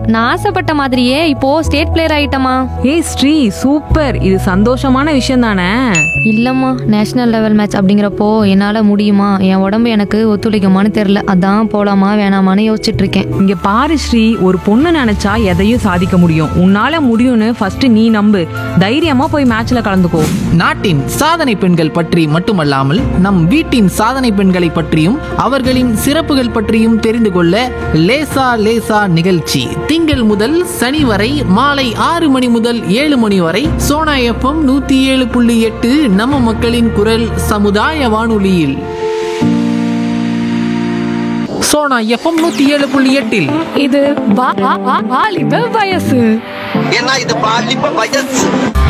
நான் ஆசைப்பட்ட மாதிரியே இப்போ ஸ்டேட் பிளேயர் ஆயிட்டமா ஏய் ஸ்ரீ சூப்பர் இது சந்தோஷமான விஷயம் தானே இல்லம்மா நேஷனல் லெவல் மேட்ச் அப்படிங்கிறப்போ என்னால முடியுமா என் உடம்பு எனக்கு ஒத்துழைக்குமான்னு தெரியல அதான் போலாமா வேணாமான்னு யோசிச்சுட்டு இருக்கேன் இங்க பாரு ஸ்ரீ ஒரு பொண்ணு நினைச்சா எதையும் சாதிக்க முடியும் உன்னால முடியும்னு ஃபர்ஸ்ட் நீ நம்பு தைரியமா போய் மேட்ச்ல கலந்துக்கோ நாட்டின் சாதனை பெண்கள் பற்றி மட்டுமல்லாமல் நம் வீட்டின் சாதனை பெண்களை பற்றியும் அவர்களின் சிறப்புகள் பற்றியும் தெரிந்து கொள்ள லேசா லேசா நிகழ்ச்சி திங்கள் முதல் சனி வரை மாலை ஆறு மணி முதல் ஏழு மணி வரை சோனா எஃப்எம் நூத்தி ஏழு புள்ளி எட்டு நம்ம மக்களின் குரல் சமுதாய வானொலியில் சோனா எஃப்எம் நூத்தி ஏழு புள்ளி எட்டில் இது வா- வா- வா- வாலிப வயசு ஏன்னா இது பாலிப்ப வயசு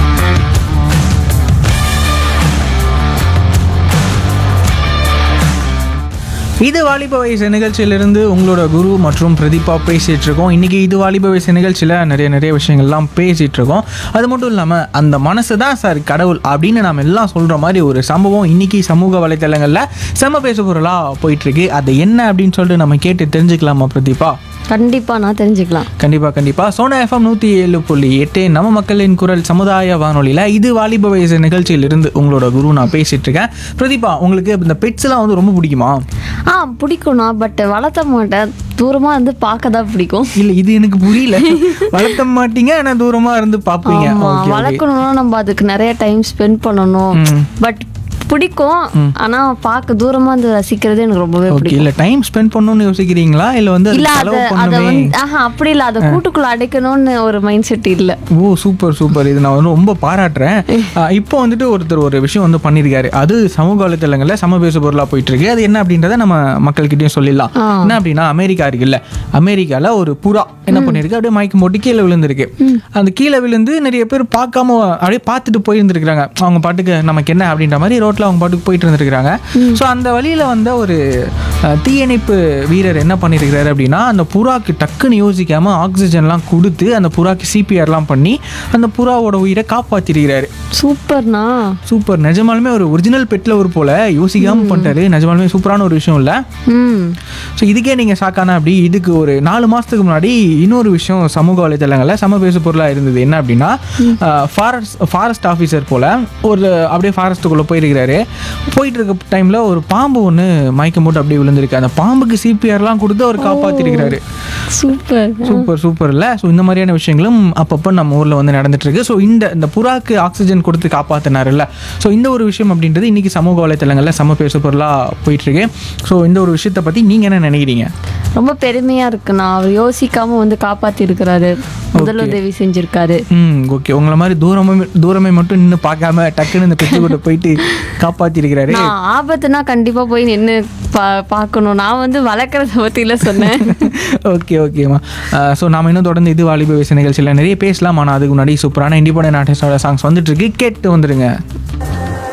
இது வாலிப வயசு நிகழ்ச்சியிலிருந்து உங்களோட குரு மற்றும் பிரதீபா பேசிகிட்டு இருக்கோம் இன்றைக்கி இது வாலிப வயசு நிகழ்ச்சியில் நிறைய நிறைய விஷயங்கள்லாம் பேசிகிட்டு இருக்கோம் அது மட்டும் இல்லாமல் அந்த மனசு தான் சார் கடவுள் அப்படின்னு நாம் எல்லாம் சொல்கிற மாதிரி ஒரு சம்பவம் இன்றைக்கி சமூக வலைத்தளங்களில் செம பேசு பொருளாக போயிட்டுருக்கு அது என்ன அப்படின்னு சொல்லிட்டு நம்ம கேட்டு தெரிஞ்சுக்கலாமா பிரதீபா கண்டிப்பா நான் தெரிஞ்சுக்கலாம் கண்டிப்பாக கண்டிப்பாக சோனா எஃப்எம் நூற்றி ஏழு புள்ளி எட்டு நம்ம மக்களின் குரல் சமுதாய வானொலியில் இது வாலிப வயசு நிகழ்ச்சியிலிருந்து உங்களோட குரு நான் பேசிகிட்டு இருக்கேன் பிரதீபா உங்களுக்கு இந்த பெட்ஸ்லாம் வந்து ரொம்ப பிடிக்குமா ஆ பிடிக்கும்ண்ணா பட் வளர்த்த மாட்டேன் தூரமா இருந்து பார்க்க தான் பிடிக்கும் இல்ல இது எனக்கு புரியல வளர்த்த மாட்டீங்க ஆனா தூரமா இருந்து பாப்பீங்க ஆமா Okay, okay. வளர்க்கணும்னா நம்ம அதுக்கு நிறைய டைம் ஸ்பெண்ட் பண்ணணும் பட் பிடிக்கும் ஆனா பார்க்க தூரமா இருந்து ரசிக்கிறது எனக்கு ரொம்பவே ஓகே பிடிக்கும் இல்ல டைம் ஸ்பெண்ட் பண்ணணும்னு யோசிக்கிறீங்களா இல்ல வந்து இல்ல அதுக்கு அத செலவு அத பண்ணணுமே வந்து ஆஹா அப்படி இல்ல அத கூட்டுக்குள்ள அடைக்கணும்னு ஒரு மைண்ட் செட் இல்ல ஓ சூப்பர் சூப்பர் இது நான் வந்து ரொம்ப பாராட்டுறேன் ஆஹ் இப்போ வந்துட்டு ஒருத்தர் ஒரு விஷயம் வந்து பண்ணியிருக்காரு அது சமூக வலைத்தளங்களில் சம பேசு பொருளாக போயிட்டு இருக்கு அது என்ன அப்படின்றத நம்ம மக்கள்கிட்டயும் சொல்லிடலாம் என்ன அப்படின்னா அமெரிக்கா இருக்குல்ல அமெரிக்கால ஒரு புறா என்ன பண்ணிருக்கு அப்படியே மயக்கம் போட்டு கீழே விழுந்திருக்கு அந்த கீழே விழுந்து நிறைய பேர் பார்க்காம அப்படியே பார்த்துட்டு போயிருந்துருக்காங்க அவங்க பாட்டுக்கு நமக்கு என்ன அப்படின்ற மாதிரி ரோட்ல அவங்க பாட்டுக்கு போயிட்டு இருந்திருக்காங்க ஸோ அந்த வழியில வந்த ஒரு அஹ், தீயணைப்பு வீரர் என்ன பண்ணியிருக்கிறாரு அப்படின்னா அந்த புறாக்கு டக்குன்னு யோசிக்காம ஆக்சிஜன்லாம் கொடுத்து அந்த புறாக்கு சிபிஆர்லாம் பண்ணி அந்த புறாவோட உயிரை காப்பாற்றிருக்கிறாரு சூப்பர்ண்ணா சூப்பர் நிஜமாலுமே ஒரு ஒரிஜினல் பெட்டில் ஒரு போல யோசிக்காம பண்ணிட்டாரு நிஜமாலுமே சூப்பரான ஒரு விஷயம் இல்லை ம் ஸோ இதுக்கே நீங்கள் ஷாக்கான அப்படி இதுக்கு ஒரு நாலு மாதத்துக்கு முன்னாடி இன்னொரு விஷயம் சமூக வலைத்தளங்களில் சம பேசு பொருளாக இருந்தது என்ன அப்படின்னா ஃபாரஸ்ட் ஃபாரஸ்ட் ஆஃபீஸர் போல் ஒரு அப்படியே ஃபாரஸ்ட்டுக்குள்ளே போயிருக்கிறாரு போயிட்டு இருக்க டைமில் ஒரு பாம்பு ஒன்று மயக்கம் போட்டு அப்படியே விழுந்திருக்கு அந்த பாம்புக்கு சிபிஆர்லாம் கொடுத்து அவர் காப்பாற்றிருக்கிறாரு சூப்பர் சூப்பர் சூப்பர் இல்லை ஸோ இந்த மாதிரியான விஷயங்களும் அப்பப்போ நம்ம ஊரில் வந்து நடந்துட்டு இருக்கு ஸோ இந்த இந்த புறாக்கு ஆக்சிஜன் கொடுத்து காப்பாற்றினாருல்ல ஸோ இந்த ஒரு விஷயம் அப்படின்றது இன்னைக்கு சமூக வலைத்தளங்களில் சம பேசு பொருளாக போயிட்டு இருக்கு ஸோ இந்த ஒரு விஷயத்தை பற்றி நீங்கள் என்ன நினைக்கிறீங்க ரொம்ப பெருமையா இருக்குண்ணா அவர் யோசிக்காம வந்து காப்பாத்தி இருக்கிறாரு முதலுதவி செஞ்சிருக்காரு ம் ஓகே உங்களை மாதிரி தூரமே தூரமே மட்டும் நின்று பார்க்காம டக்குன்னு இந்த பெற்று கூட போயிட்டு காப்பாற்றிருக்கிறாரு நான் ஆபத்துனா கண்டிப்பா போய் நின்று பா பார்க்கணும் நான் வந்து வளர்க்குறத பத்தியில சொன்னேன் ஓகே ஓகேம்மா ஸோ நாம இன்னும் தொடர்ந்து இது வாலிப வயசு நிகழ்ச்சியில் நிறைய பேசலாம் ஆனால் அதுக்கு முன்னாடி சூப்பரான இண்டிபெண்டன்ட் ஆர்டிஸ்டோட சாங்ஸ் வந்துட்டு இருக்கு கேட்டு வந்துடுங்க